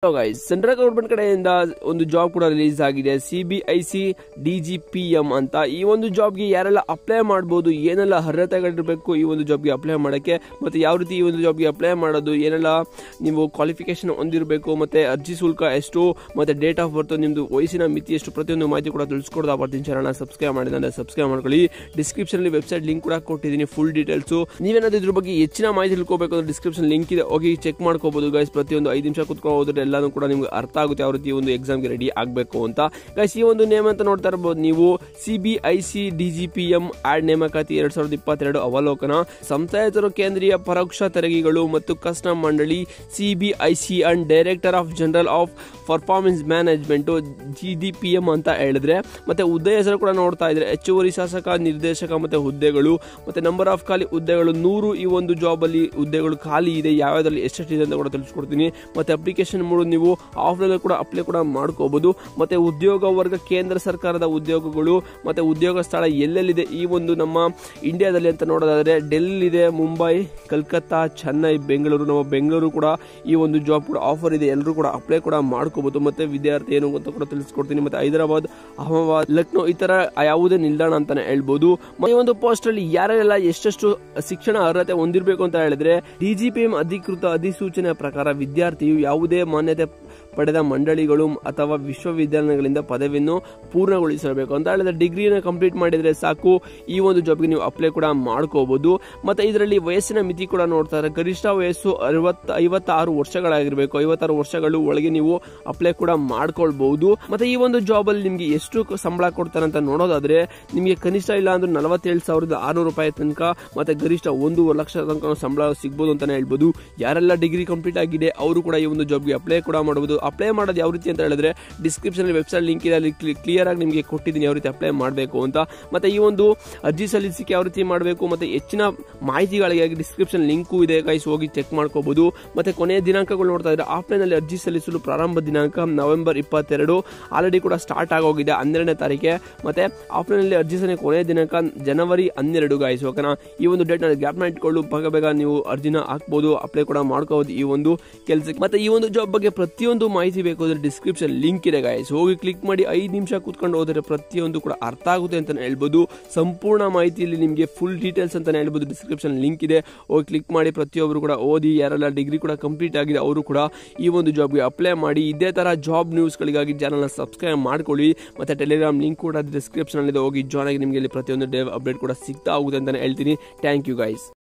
guys central government ಕಡೆಯಿಂದ ಒಂದು job ಕೂಡ ರಿಲೀಸ್ ಆಗಿದೆ C B I C D G P M ಅಂತ ಈ ಒಂದು ಜಾಬ್ಗೆ ಯಾರೆಲ್ಲ ಅಪ್ಲೈ ಮಾಡಬಹುದು ಏನೆಲ್ಲ ಅರ್ಹತೆಗಳಿರಬೇಕು ಈ ಒಂದು ಜಾಬ್ಗೆ ಅಪ್ಲೈ ಮಾಡೋಕ್ಕೆ ಮತ್ತೆ ಯಾವ ರೀತಿ ಈ ಒಂದು ಜಾಬ್ಗೆ ಅಪ್ಲೈ ಮಾಡೋದು ಏನೆಲ್ಲ ನೀವು ಕ್ವಾಲಿಫಿಕೇಶನ್ ಹೊಂದಿರಬೇಕು ಮತ್ತೆ ಅರ್ಜಿ ಶುಲ್ಕ ಎಷ್ಟು ಮತ್ತೆ ಡೇಟ್ ಆಫ್ ಬರ್ತ್ ನಿಮ್ದು ವಯಸ್ಸಿನ ಮಿತಿ ಎಷ್ಟು ಪ್ರತಿಯೊಂದು ಮಾಹಿತಿ ಕೂಡ ತಿಳಿಸ್ಕೊಡ್ತಾ ಬರ್ತೀನಿ ಚಾನಲ್ ಸಬ್ಸ್ಕ್ರೈಬ್ ಮಾಡಿದ್ರೆ ಅಂದ್ರೆ ಸಬ್ಸ್ಕ್ರೈಬ್ ಮಾಡ್ಕೊಳ್ಳಿ ಡಿಸ್ಕ್ರಿಪ್ಷನ್ ಅಲ್ಲಿ ವೆಬ್ಸೈಟ್ ಲಿಂಕ್ ಕೂಡ ಕೊಟ್ಟಿದ್ದೀನಿ ಫುಲ್ ಡೀಟೇಲ್ಸ್ ನೀವೇನಾದ್ರೂ ಇದ್ರ ಬಗ್ಗೆ ಹೆಚ್ಚಿನ ಮಾಹಿತಿ ತಿಳ್ಕೊಬೇಕು ಅಂದ್ರೆ ಡಿಸ್ಕ್ರಿಪ್ಷನ್ ಲಿಂಕ್ ಇದೆ ಹೋಗಿ ಚೆಕ್ ಮಾಡ್ಕೋಬಹುದು ಗೈಸ್ ಪ್ರತಿಯೊಂದು ಐದು ನಿಮಿಷ ಕುತ್ಕೊಂಡು ಹೋದ್ರೆ ಎಲ್ಲಾನು ಕೂಡ ನಿಮ್ಗೆ ಅರ್ಥ ಆಗುತ್ತೆ ಯಾವ ರೀತಿ ಒಂದು ಎಕ್ಸಾಮ್ಗೆ ರೆಡಿ ಆಗಬೇಕು ಅಂತ ಗೈಸ್ ಈ ಒಂದು ನೇಮ್ ಅಂತ ನೋಡ್ತಾ ಇರಬಹುದು ನೀವು C B I C D G P M ಆಡ್ ನೇಮಕಾತಿ ಎರಡ್ ಸಾವಿರದ ಇಪ್ಪತ್ತೆರಡು ಅವಲೋಕನ ಸಂಸ್ಥಾಯತರು ಕೇಂದ್ರೀಯ ಪರೋಕ್ಷ ತೆರಿಗೆಗಳು ಮತ್ತು ಕಸ್ಟಮ್ ಮಂಡಳಿ C B I C and director of general of performance management G D P M ಅಂತ ಹೇಳಿದ್ರೆ ಮತ್ತೆ ಹುದ್ದೆ ಹೆಸರು ಕೂಡ ನೋಡ್ತಾ ಇದ್ರೆ ಹೆಚ್ಚುವರಿ ಶಾಸಕ ನಿರ್ದೇಶಕ ಮತ್ತೆ ಹುದ್ದೆಗಳು ಮತ್ತೆ ನಂಬರ್ ಆಫ್ ಖಾಲಿ ಹುದ್ದೆಗಳು ನೂರು ಈ ಒಂದು ಜಾಬ್ ಅಲ್ಲಿ ಹುದ್ದೆಗಳು ಖಾಲಿ ಇದೆ ಯಾವ್ಯಾವ್ದ್ರಲ್ಲಿ ಎಷ್ಟೆಷ್ಟಿದೆ ಅಂತ ಕೂಡ ತಿಳಿಸ್ಕೊಡ್ತೀನಿ ಮತ್ತೆ ಅಪ್ಲಿಕೇಶನ್ ಮಾಡೋದು ನೀವು ಆಫ್ಲೈನ್ ಕೂಡ ಅಪ್ಲೈ ಕೂಡ ಮಾಡ್ಕೋಬಹುದು ಮತ್ತೆ ಉದ್ಯೋಗ ವರ್ಗ ಕೇಂದ್ರ ಸರ್ಕಾರದ ಉದ್ಯೋಗಗಳು ಮತ್ತೆ ಉದ್ಯೋಗ ಸ್ಥಳ ಎಲ್ಲೆಲ್ಲಿದೆ ಈ ಒಂದು ನಮ್ಮ ಇಂಡಿಯಾದಲ್ಲಿ ಅಂತ ನೋಡೋದಾದ್ರೆ ಡೆಲ್ಲಿ ಇದೆ ಮುಂಬೈ ಕಲ್ಕತ್ತಾ ಚೆನ್ನೈ ಬೆಂಗಳೂರು ನಮ್ಮ ಬೆಂಗಳೂರು ಕೂಡ ಈ ಒಂದು ಜಾಬ್ ಕೂಡ ಆಫರ್ ಇದೆ ಎಲ್ಲರೂ ಕೂಡ ಅಪ್ಲೈ ಕೂಡ ಮಾಡ್ಕೋಬಹುದು ಮತ್ತೆ ವಿದ್ಯಾರ್ಥಿ ಏನು ಅಂತ ಕೂಡ ತಿಳಿಸ್ಕೊಡ್ತೀನಿ ಮತ್ತೆ ಹೈದರಾಬಾದ್ ಅಹಮದಾಬಾದ್ ಲಕ್ನೋ ಈ ತರ ಯಾವುದೇ ನಿಲ್ದಾಣ ಅಂತಾನೆ ಹೇಳ್ಬೋದು ಮತ್ತೆ ಈ ಒಂದು ಪೋಸ್ಟ್ ಅಲ್ಲಿ ಯಾರೆಲ್ಲ ಎಷ್ಟೆಷ್ಟು ಶಿಕ್ಷಣ ಅರ್ಹತೆ ಹೊಂದಿರಬೇಕು ಅಂತ ಹೇಳಿದ್ರೆ ಡಿಜಿಪಿಎಂ ಅಧಿಕೃತ ಅಧಿಸೂಚನೆಯ ಪ್ರಕಾರ ವಿದ್ಯಾರ್ಥಿಯು ಯಾವುದೇ ಮಾನ್ಯತೆ ಪಡೆದ ಮಂಡಳಿಗಳು ಅಥವಾ ವಿಶ್ವವಿದ್ಯಾಲಯಗಳಿಂದ ಪದವಿಯನ್ನು ಪೂರ್ಣಗೊಳಿಸಬೇಕು ಅಂತ ಹೇಳಿದ್ರೆ ಡಿಗ್ರಿನ ಕಂಪ್ಲೀಟ್ ಮಾಡಿದ್ರೆ ಸಾಕು ಈ ಒಂದು ಜಾಬ್ಗೆ ನೀವು ಅಪ್ಲೈ ಕೂಡ ಮಾಡ್ಕೋಬಹುದು ಮತ್ತೆ ಇದರಲ್ಲಿ ವಯಸ್ಸಿನ ಮಿತಿ ಕೂಡ ನೋಡ್ತಾರೆ ಗರಿಷ್ಠ ವಯಸ್ಸು ಅರವತ್ತ ಐವತ್ತಾರು ವರ್ಷಗಳಾಗಿರ್ಬೇಕು ಐವತ್ತಾರು ವರ್ಷಗಳು ಒಳಗೆ ನೀವು ಅಪ್ಲೈ ಕೂಡ ಮಾಡ್ಕೊಳ್ಬಹುದು ಮತ್ತೆ ಈ ಒಂದು ಜಾಬ್ ಅಲ್ಲಿ ನಿಮ್ಗೆ ಎಷ್ಟು ಸಂಬಳ ಕೊಡ್ತಾರೆ ಅಂತ ನೋಡೋದಾದ್ರೆ ನಿಮಗೆ ಕನಿಷ್ಠ ಇಲ್ಲ ಅಂದ್ರೆ ನಲವತ್ತೇಳು ಸಾವಿರದ ಆರ್ನೂರು ರೂಪಾಯಿ ತನಕ ಮತ್ತೆ ಗರಿಷ್ಠ ಒಂದೂವರೆ ಲಕ್ಷ ತನಕ ಸಂಬಳ ಸಿಗ್ಬೋದು ಅಂತಾನೆ ಹೇಳ್ಬೋದು ಯಾರೆಲ್ಲ ಡಿಗ್ರಿ ಕಂಪ್ಲೀಟ್ ಆಗಿದೆ ಅವರು ಕೂಡ ಈ ಒಂದು ಜಾಬ್ಗೆ ಅಪ್ಲೈ ಕೂಡ ಮಾಡಬಹುದು ಅಪ್ಲೈ ಮಾಡೋದು ಯಾವ ರೀತಿ ಅಂತ ಹೇಳಿದ್ರೆ ಡಿಸ್ಕ್ರಿಪ್ಷನ್ ವೆಬ್ಸೈಟ್ ಲಿಂಕ್ ಇದೆ ಅಲ್ಲಿ ಕ್ಲಿಯರ್ ಆಗಿ ನಿಮಗೆ ಕೊಟ್ಟಿದ್ದೀನಿ ಯಾವ ರೀತಿ ಅಪ್ಲೈ ಮಾಡಬೇಕು ಅಂತ ಮತ್ತೆ ಈ ಒಂದು ಅರ್ಜಿ ಸಲ್ಲಿಸಿಕೆ ಯಾವ ರೀತಿ ಮಾಡಬೇಕು ಮತ್ತೆ ಹೆಚ್ಚಿನ ಮಾಹಿತಿಗಳಿಗಾಗಿ ಡಿಸ್ಕ್ರಿಪ್ಷನ್ ಲಿಂಕು ಇದೆ ಗೈಸ್ ಹೋಗಿ ಚೆಕ್ ಮಾಡ್ಕೋಬಹುದು ಮತ್ತೆ ಕೊನೆಯ ದಿನಾಂಕಗಳು ನೋಡ್ತಾ ಇದ್ರೆ ಆಫ್ಲೈನ್ ಅಲ್ಲಿ ಅರ್ಜಿ ಸಲ್ಲಿಸಲು ಪ್ರಾರಂಭ ದಿನಾಂಕ ನವೆಂಬರ್ ಇಪ್ಪತ್ತೆರಡು ಆಲ್ರೆಡಿ ಕೂಡ ಸ್ಟಾರ್ಟ್ ಆಗೋಗಿದೆ ಹನ್ನೆರಡನೇ ತಾರೀಕೆ ಮತ್ತೆ ಆಫ್ಲೈನ್ ಅಲ್ಲಿ ಅರ್ಜಿ ಸಲ್ಲಿಕೆ ಕೊನೆಯ ದಿನಾಂಕ ಜನವರಿ ಹನ್ನೆರಡು ಗಾಯ್ಸ್ ಓಕೆನಾ ಈ ಒಂದು ಡೇಟ್ ನಲ್ಲಿ ಗ್ಯಾಪ್ ಇಟ್ಕೊಂಡು ಬೇಗ ಬೇಗ ನೀವು ಅರ್ಜಿನ ಹಾಕ್ಬೋದು ಅಪ್ಲೈ ಕೂಡ ಮಾಡ್ಕೋಬಹುದು ಈ ಒಂದು ಕೆಲಸಕ್ಕೆ ಮತ್ತೆ ಈ ಒಂದು ಜಾಬ್ ಬಗ್ಗೆ ಪ್ರತಿಯೊಂದು ಮಾಹಿತಿ ಬೇಕು ಅಂದ್ರೆ ಡಿಸ್ಕ್ರಿಪ್ಷನ್ ಲಿಂಕ್ ಇದೆ ಗಾಯ್ಸ್ ಹೋಗಿ ಕ್ಲಿಕ್ ಮಾಡಿ ಐದು ನಿಮಿಷ ಕೂತ್ಕೊಂಡು ಹೋದರೆ ಪ್ರತಿಯೊಂದು ಕೂಡ ಅರ್ಥ ಆಗುತ್ತೆ ಅಂತ ಹೇಳ್ಬೋದು ಸಂಪೂರ್ಣ ಮಾಹಿತಿಯಲ್ಲಿ ನಿಮಗೆ ಫುಲ್ ಡೀಟೇಲ್ಸ್ ಅಂತಾನೆ ಹೇಳ್ಬೋದು ಡಿಸ್ಕ್ರಿಪ್ಷನ್ ಲಿಂಕ್ ಇದೆ ಹೋಗಿ ಕ್ಲಿಕ್ ಮಾಡಿ ಪ್ರತಿಯೊಬ್ಬರು ಕೂಡ ಓದಿ ಯಾರೆಲ್ಲ ಡಿಗ್ರಿ ಕೂಡ ಕಂಪ್ಲೀಟ್ ಆಗಿದೆ ಅವರು ಕೂಡ ಈ ಒಂದು ಜಾಬ್ಗೆ ಅಪ್ಲೈ ಮಾಡಿ ಇದೇ ತರ ಜಾಬ್ ನ್ಯೂಸ್ಗಳಿಗಾಗಿ ಚಾನಲ್ನ ಸಬ್ಸ್ಕ್ರೈಬ್ ಮಾಡ್ಕೊಳ್ಳಿ ಮತ್ತೆ ಟೆಲಿಗ್ರಾಮ್ ಲಿಂಕ್ ಕೂಡ ಡಿಸ್ಕ್ರಿಪ್ಷನ್ ಅಲ್ಲಿ ಹೋಗಿ ಜಾಯ್ನ್ ಆಗಿ ನಿಮಗೆ ಇಲ್ಲಿ ಪ್ರತಿಯೊಂದು ಡೇ ಅಪ್ಡೇಟ್ ಕೂಡ ಸಿಗ್ತಾ ಹೋಗುತ್ತೆ ಅಂತಾನೆ ಹೇಳ್ತೀನಿ ಥ್ಯಾಂಕ್ ಯು ಗೈಸ್